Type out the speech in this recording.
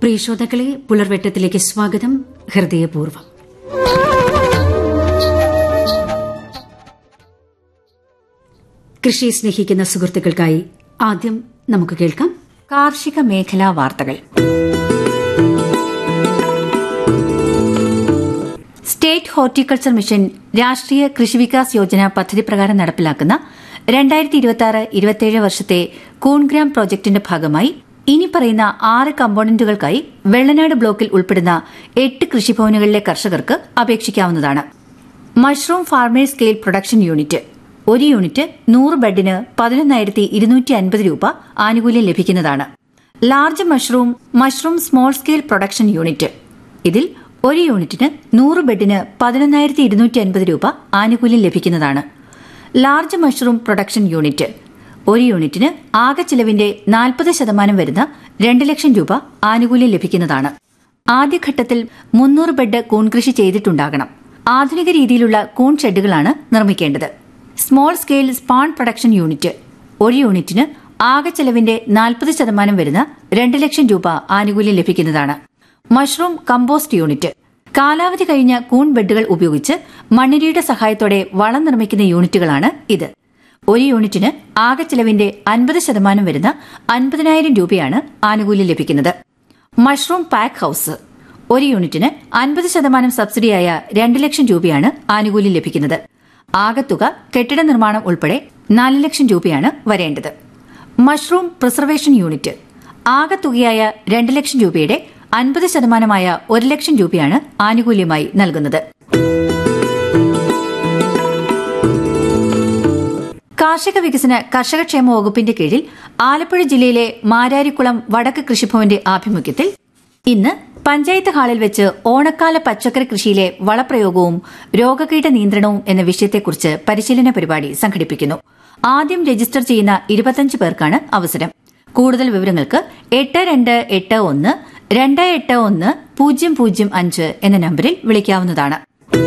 പ്രിയ ശ്രോതാക്കളെ പുലർവെട്ടത്തിലേക്ക് സ്വാഗതം ഹൃദയപൂർവ്വം കൃഷിയെ സ്നേഹിക്കുന്ന സുഹൃത്തുക്കൾക്കായി ആദ്യം നമുക്ക് കേൾക്കാം കാർഷിക മേഖലാ വാർത്തകൾ സ്റ്റേറ്റ് ഹോർട്ടിക്കൾച്ചർ മിഷൻ രാഷ്ട്രീയ കൃഷി വികാസ് യോജന പദ്ധതി പ്രകാരം നടപ്പിലാക്കുന്ന രണ്ടായിരത്തി ഇരുപത്തി ആറ് ഇരുപത്തിയേഴ് വർഷത്തെ കൂൺഗ്രാം പ്രോജക്ടിന്റെ ഭാഗമായി ഇനി പറയുന്ന ആറ് കമ്പോണന്റുകൾക്കായി വെള്ളനാട് ബ്ലോക്കിൽ ഉൾപ്പെടുന്ന എട്ട് കൃഷിഭവനുകളിലെ കർഷകർക്ക് അപേക്ഷിക്കാവുന്നതാണ് mushroom farmers scale production unit ഒരു യൂണിറ്റ് നൂറ് ബെഡിന് പതിനൊന്നായിരത്തി ഇരുന്നൂറ്റി അൻപത് രൂപ ആനുകൂല്യം ലഭിക്കുന്നതാണ് large mushroom mushroom small scale production unit ഇതിൽ ഒരു യൂണിറ്റിന് നൂറ് ബെഡിന് പതിനൊന്നായിരത്തി ഇരുന്നൂറ്റി അൻപത് രൂപ ആനുകൂല്യം ലഭിക്കുന്നതാണ് ലാർജ് മഷ്റൂം പ്രൊഡക്ഷൻ യൂണിറ്റ് ഒരു യൂണിറ്റിന് ആകെ ചിലവിന്റെ നാൽപ്പത് ശതമാനം വരുന്ന രണ്ട് ലക്ഷം രൂപ ആനുകൂല്യം ലഭിക്കുന്നതാണ് ആദ്യഘട്ടത്തിൽ മുന്നൂറ് ബെഡ് കൂൺ കൃഷി ചെയ്തിട്ടുണ്ടാകണം ആധുനിക രീതിയിലുള്ള കൂൺ ഷെഡുകളാണ് നിർമ്മിക്കേണ്ടത് small scale spawn production unit ഒരു യൂണിറ്റിന് ആകെ ചെലവിന്റെ നാൽപ്പത് ശതമാനം വരുന്ന രണ്ട് ലക്ഷം രൂപ ആനുകൂല്യം ലഭിക്കുന്നതാണ് മഷ്റൂം കമ്പോസ്റ്റ് യൂണിറ്റ് കാലാവധി കഴിഞ്ഞ കൂൺ ബെഡുകൾ ഉപയോഗിച്ച് മണ്ണിരയുടെ സഹായത്തോടെ വളം നിർമ്മിക്കുന്ന യൂണിറ്റുകളാണ് ഇത് ഒരു യൂണിറ്റിന് ആകെ ചെലവിന്റെ അൻപത് ശതമാനം വരുന്ന അൻപതിനായിരം രൂപയാണ് ആനുകൂല്യം ലഭിക്കുന്നത് മഷ്റൂം പാക്ക് ഹൌസ് ഒരു യൂണിറ്റിന് അൻപത് ശതമാനം സബ്സിഡിയായ രണ്ട് ലക്ഷം രൂപയാണ് ആനുകൂല്യം ലഭിക്കുന്നത് ആകത്തുക കെട്ടിട നിർമ്മാണം ഉൾപ്പെടെ നാല് ലക്ഷം രൂപയാണ് വരേണ്ടത് മഷ്റൂം പ്രിസർവേഷൻ യൂണിറ്റ് ആകത്തുകയായ രണ്ട് ലക്ഷം രൂപയുടെ അൻപത് ശതമാനമായ ഒരു ലക്ഷം രൂപയാണ് ആനുകൂല്യമായി നൽകുന്നത് കാർഷിക വികസന കർഷകക്ഷേമ വകുപ്പിന്റെ കീഴിൽ ആലപ്പുഴ ജില്ലയിലെ മാരാരിക്കുളം വടക്ക് കൃഷിഭവന്റെ ആഭിമുഖ്യത്തിൽ ഇന്ന് പഞ്ചായത്ത് ഹാളിൽ വെച്ച് ഓണക്കാല പച്ചക്കറി കൃഷിയിലെ വളപ്രയോഗവും രോഗകീട നിയന്ത്രണവും എന്ന വിഷയത്തെക്കുറിച്ച് പരിശീലന പരിപാടി സംഘടിപ്പിക്കുന്നു ആദ്യം രജിസ്റ്റർ ചെയ്യുന്ന ഇരുപത്തിയഞ്ച് പേർക്കാണ് അവസരം കൂടുതൽ വിവരങ്ങൾക്ക് എട്ട് രണ്ട് എട്ട് ഒന്ന് രണ്ട് എട്ട് ഒന്ന് പൂജ്യം പൂജ്യം അഞ്ച് എന്ന നമ്പറിൽ വിളിക്കാവുന്നതാണ്